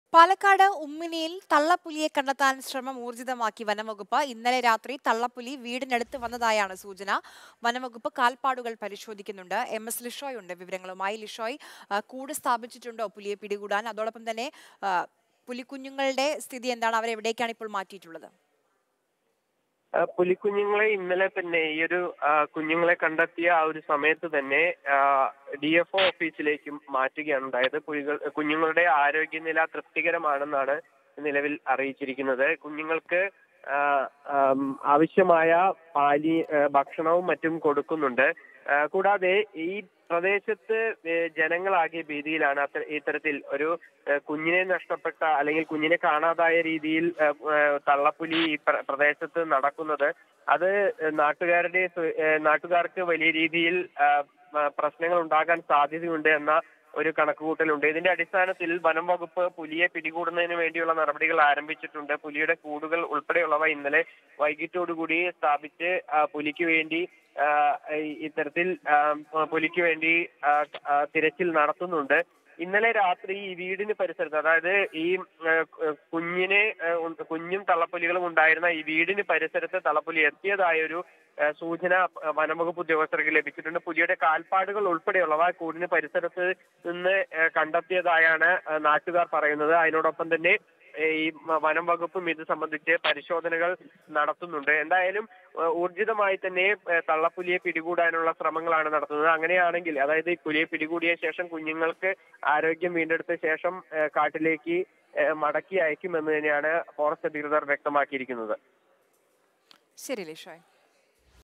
പാലക്കാട് ഉമ്മിനിയിൽ തള്ളപ്പുലിയെ കണ്ടെത്താൻ ശ്രമം ഊർജിതമാക്കി വനംവകുപ്പ് ഇന്നലെ രാത്രി തള്ളപ്പുലി വീടിനടുത്ത് വന്നതായാണ് സൂചന വനംവകുപ്പ് കാൽപ്പാടുകൾ പരിശോധിക്കുന്നുണ്ട് എം എസ് ലിഷോയ് ഉണ്ട് വിവരങ്ങളുമായി ലിഷോയ് ആ, കൂട് സ്ഥാപിച്ചിട്ടുണ്ടോ പുലിയെ പിടികൂടാൻ അതോടൊപ്പം തന്നെ ആ, പുലിക്കുഞ്ഞുങ്ങളുടെ സ്ഥിതി എന്താണ് അവരെ എവിടേക്കാണ് ഇപ്പോൾ മാറ്റിയിട്ടുള്ളത് ആ, പുലിക്കുഞ്ഞുങ്ങളെ ഇന്നലെ തന്നെ ഈ ഒരു ആ, കുഞ്ഞുങ്ങളെ കണ്ടെത്തിയ ആ ഒരു സമയത്ത് തന്നെ ഡി എഫ് ഒ ഓഫീസിലേക്കും മാറ്റുകയാണ് ഉണ്ടായത് പുലികൾ കുഞ്ഞുങ്ങളുടെ ആരോഗ്യനില തൃപ്തികരമാണെന്നാണ് നിലവിൽ അറിയിച്ചിരിക്കുന്നത് കുഞ്ഞുങ്ങൾക്ക് ആ, ആം, ആവശ്യമായ പാലി ആ, ഭക്ഷണവും മറ്റും കൊടുക്കുന്നുണ്ട് ആ, കൂടാതെ ഈ പ്രദേശത്ത് ഏ, ജനങ്ങളാകെ ഭീതിയിലാണ് അത്ത- ഇത്തരത്തിൽ ഒരു ഏ, കുഞ്ഞിനെ നഷ്ടപ്പെട്ട അല്ലെങ്കിൽ കുഞ്ഞിനെ കാണാതായ രീതിയിൽ ഏ, ഏ, തള്ളപ്പുലി ഈ പ്ര- പ്രദേശത്ത് നടക്കുന്നത് അത് നാട്ടുകാരുടെ സു- ഏ, നാട്ടുകാർക്ക് വലിയ രീതിയിൽ ആ, ആ, പ്രശ്നങ്ങൾ ഉണ്ടാകാൻ സാധ്യതയുണ്ട് എന്ന ഒരു കണക്കുകൂട്ടലുണ്ട് ഇതിന്റെ അടിസ്ഥാനത്തിൽ വനം വകുപ്പ് പുലിയെ പിടികൂടുന്നതിന് വേണ്ടിയുള്ള നടപടികൾ ആരംഭിച്ചിട്ടുണ്ട് പുലിയുടെ കൂടുകൾ ഉൾപ്പെടെയുള്ളവ ഇന്നലെ വൈകിട്ടോടുകൂടി സ്ഥാപിച്ച് ആ, പുലിക്ക് വേണ്ടി ആ, ഈ- ഇത്തരത്തിൽ ആ, പുലിക്ക് വേണ്ടി ആ, ആ, തിരച്ചിൽ നടത്തുന്നുണ്ട് ഇന്നലെ രാത്രി ഈ വീടിന് പരിസരത്ത് അതായത് ഈ ആ, കുഞ്ഞിനെ ആ, ഉ- കുഞ്ഞും തള്ളപ്പുലികളും ഉണ്ടായിരുന്ന ഈ വീടിന് പരിസരത്ത് തള്ളപ്പുലി എത്തിയതായ ഒരു ആ, സൂചന ആ, വനംവകുപ്പ് ഉദ്യോഗസ്ഥർക്ക് ലഭിച്ചിട്ടുണ്ട് പുലിയുടെ കാൽപ്പാടുകൾ ഉൾപ്പെടെയുള്ളവ കൂടിന് പരിസരത്ത് നിന്ന് ആ, കണ്ടെത്തിയതായാണ് ആ, നാട്ടുകാർ പറയുന്നത് അതിനോടൊപ്പം തന്നെ ഏ, ഈ മ- വനം വകുപ്പും ഇത് സംബന്ധിച്ച് പരിശോധനകൾ നടത്തുന്നുണ്ട് എന്തായാലും ആ, ഊർജിതമായി തന്നെ ഏ, തള്ളപ്പുലിയെ പിടികൂടാനുള്ള ശ്രമങ്ങളാണ് നടത്തുന്നത് അങ്ങനെയാണെങ്കിൽ അതായത് ഈ പുലിയെ പിടികൂടിയ ശേഷം കുഞ്ഞുങ്ങൾക്ക് ആരോഗ്യം വീണ്ടെടുത്ത ശേഷം ഏ, കാട്ടിലേക്ക് ഏ, മടക്കി അയക്കുമെന്ന് തന്നെയാണ് ഫോറസ്റ്റ് അധികൃതർ വ്യക്തമാക്കിയിരിക്കുന്നത് ശരി ലിഷോയ്